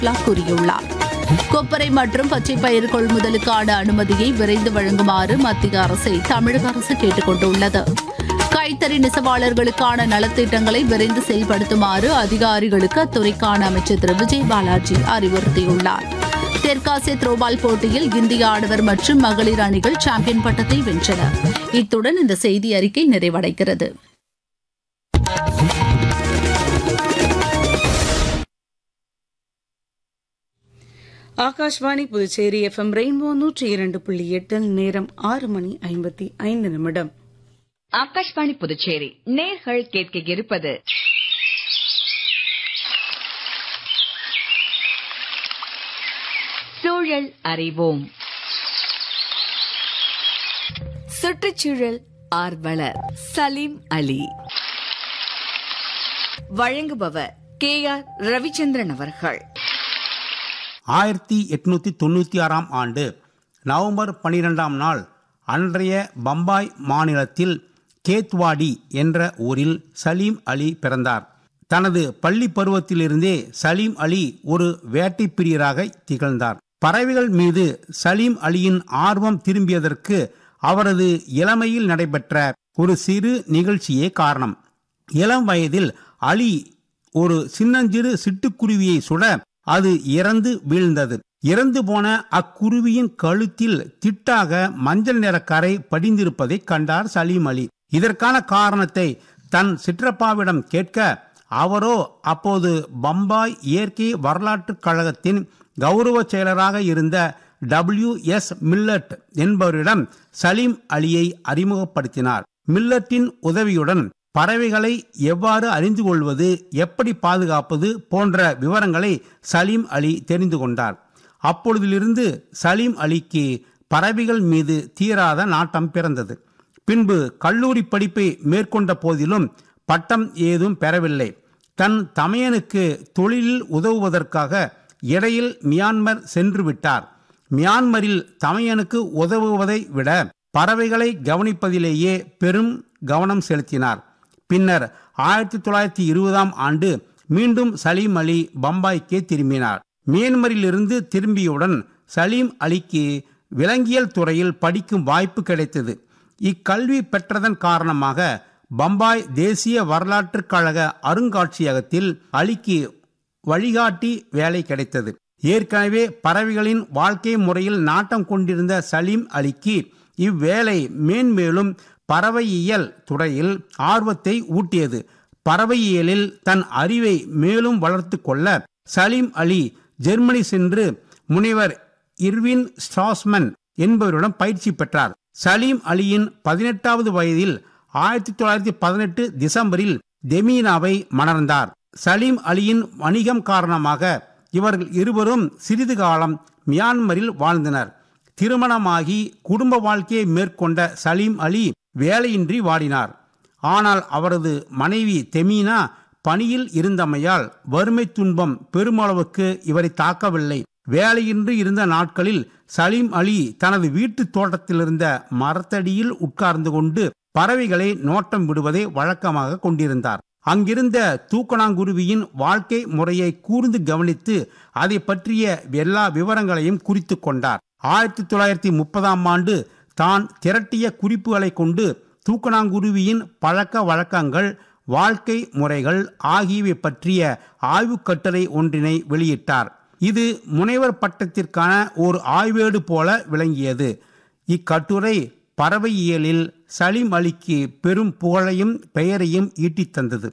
சிங்லா கூறியுள்ளார் கொப்பரை மற்றும் பச்சை பயிர் கொள்முதலுக்கான அனுமதியை விரைந்து வழங்குமாறு மத்திய அரசை தமிழக அரசு கேட்டுக் கொண்டுள்ளது கைத்தறி நெசவாளர்களுக்கான நலத்திட்டங்களை விரைந்து செயல்படுத்துமாறு அதிகாரிகளுக்கு அத்துறைக்கான அமைச்சர் திரு விஜய் பாலாஜி அறிவுறுத்தியுள்ளார் தெற்காசிய த்ரோபால் போட்டியில் இந்திய ஆடவர் மற்றும் மகளிர் அணிகள் சாம்பியன் பட்டத்தை வென்றன இத்துடன் இந்த செய்தி அறிக்கை நிறைவடைகிறது ஆகாஷ்வாணி புதுச்சேரி எஃப்எம் ரெயின்போ நூற்றி இரண்டு புள்ளி எட்டில் நேரம் ஆறு மணி ஐம்பத்தி ஐந்து நிமிடம் ஆகாஷ்வாணி புதுச்சேரி நேர்கள் கேட்க இருப்பது சூழல் அறிவோம் சுற்றுச்சூழல் ஆர்வலர் சலீம் அலி வழங்குபவர் கே ஆர் ரவிச்சந்திரன் அவர்கள் ஆயிரத்தி எட்நூத்தி தொண்ணூத்தி ஆறாம் ஆண்டு நவம்பர் பனிரெண்டாம் நாள் அன்றைய பம்பாய் மாநிலத்தில் கேத்வாடி என்ற ஊரில் சலீம் அலி பிறந்தார் தனது பள்ளி பருவத்திலிருந்தே சலீம் அலி ஒரு வேட்டை பிரியராக திகழ்ந்தார் பறவைகள் மீது சலீம் அலியின் ஆர்வம் திரும்பியதற்கு அவரது இளமையில் நடைபெற்ற ஒரு சிறு நிகழ்ச்சியே காரணம் இளம் வயதில் அலி ஒரு சின்னஞ்சிறு சிட்டுக்குருவியை சுட அது இறந்து வீழ்ந்தது இறந்து போன அக்குருவியின் கழுத்தில் திட்டாக மஞ்சள் நிற கரை படிந்திருப்பதை கண்டார் சலீம் அலி இதற்கான காரணத்தை தன் சிற்றப்பாவிடம் கேட்க அவரோ அப்போது பம்பாய் இயற்கை வரலாற்றுக் கழகத்தின் கௌரவ செயலராக இருந்த டபிள்யூ எஸ் மில்லட் என்பவரிடம் சலீம் அலியை அறிமுகப்படுத்தினார் மில்லட்டின் உதவியுடன் பறவைகளை எவ்வாறு அறிந்து கொள்வது எப்படி பாதுகாப்பது போன்ற விவரங்களை சலீம் அலி தெரிந்து கொண்டார் அப்பொழுதிலிருந்து சலீம் அலிக்கு பறவைகள் மீது தீராத நாட்டம் பிறந்தது பின்பு கல்லூரி படிப்பை மேற்கொண்ட போதிலும் பட்டம் ஏதும் பெறவில்லை தன் தமையனுக்கு தொழிலில் உதவுவதற்காக இடையில் மியான்மர் சென்று விட்டார் மியான்மரில் தமையனுக்கு உதவுவதை விட பறவைகளை கவனிப்பதிலேயே பெரும் கவனம் செலுத்தினார் பின்னர் ஆயிரத்தி தொள்ளாயிரத்தி இருபதாம் ஆண்டு மீண்டும் சலீம் அலி பம்பாய்க்கே திரும்பினார் மியான்மரிலிருந்து திரும்பியவுடன் சலீம் அலிக்கு விலங்கியல் துறையில் படிக்கும் வாய்ப்பு கிடைத்தது இக்கல்வி பெற்றதன் காரணமாக பம்பாய் தேசிய வரலாற்றுக் கழக அருங்காட்சியகத்தில் அலிக்கு வழிகாட்டி வேலை கிடைத்தது ஏற்கனவே பறவைகளின் வாழ்க்கை முறையில் நாட்டம் கொண்டிருந்த சலீம் அலிக்கு இவ்வேலை மேன்மேலும் பறவையியல் துறையில் ஆர்வத்தை ஊட்டியது பறவையியலில் தன் அறிவை மேலும் வளர்த்து கொள்ள சலீம் அலி ஜெர்மனி சென்று முனைவர் இர்வின் ஸ்ட்ராஸ்மன் என்பவரிடம் பயிற்சி பெற்றார் சலீம் அலியின் பதினெட்டாவது வயதில் ஆயிரத்தி தொள்ளாயிரத்தி பதினெட்டு டிசம்பரில் தெமீனாவை மணர்ந்தார் சலீம் அலியின் வணிகம் காரணமாக இவர்கள் இருவரும் சிறிது காலம் மியான்மரில் வாழ்ந்தனர் திருமணமாகி குடும்ப வாழ்க்கையை மேற்கொண்ட சலீம் அலி வேலையின்றி வாடினார் ஆனால் அவரது மனைவி தெமீனா பணியில் இருந்தமையால் வறுமை துன்பம் பெருமளவுக்கு இவரை தாக்கவில்லை வேலையின்றி இருந்த நாட்களில் சலீம் அலி தனது வீட்டு தோட்டத்தில் இருந்த மரத்தடியில் உட்கார்ந்து கொண்டு பறவைகளை நோட்டம் விடுவதை வழக்கமாக கொண்டிருந்தார் அங்கிருந்த தூக்கணாங்குருவியின் வாழ்க்கை முறையை கூர்ந்து கவனித்து அதை பற்றிய எல்லா விவரங்களையும் குறித்து கொண்டார் ஆயிரத்தி தொள்ளாயிரத்தி முப்பதாம் ஆண்டு தான் திரட்டிய குறிப்புகளை கொண்டு தூக்கணாங்குருவியின் பழக்க வழக்கங்கள் வாழ்க்கை முறைகள் ஆகியவை பற்றிய ஆய்வுக் கட்டுரை ஒன்றினை வெளியிட்டார் இது முனைவர் பட்டத்திற்கான ஒரு ஆய்வேடு போல விளங்கியது இக்கட்டுரை பறவையியலில் சலீம் அலிக்கு பெரும் புகழையும் பெயரையும் ஈட்டித் தந்தது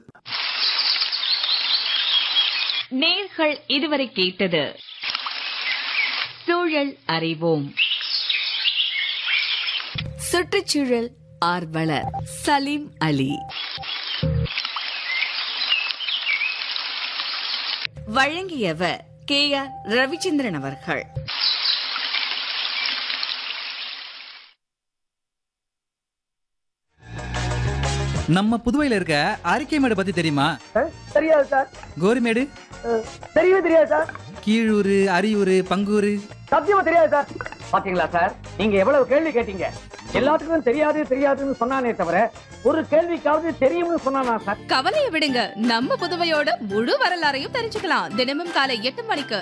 நேர்கள் இதுவரை கேட்டது சூழல் அறிவோம் சுற்றுச்சூழல் ஆர்வலர் சலீம் அலி வழங்கியவர் கே ஆர் ரவிச்சந்திரன் அவர்கள் நம்ம புதுவையில இருக்க அரிக்கைமேடு பத்தி தெரியுமா தெரியாது சார் கோரிமேடு அஹ், தெரியவே தெரியாது சார் கீழூர் அரியூர் பங்கூர் சத்தியமா தெரியாது சார் பாத்தீங்களா சார் நீங்க எவ்வளவு கேள்வி கேட்டீங்க எல்லாத்துக்கும் தெரியாது தெரியாதுன்னு சொன்னானே தவிர ஒரு கேள்விக்காவது தெரியும்னு சொன்னானா சார் கவலையை விடுங்க நம்ம புதுவையோட முழு வரலாறையும் தெரிஞ்சுக்கலாம் தினமும் காலை எட்டு மணிக்கு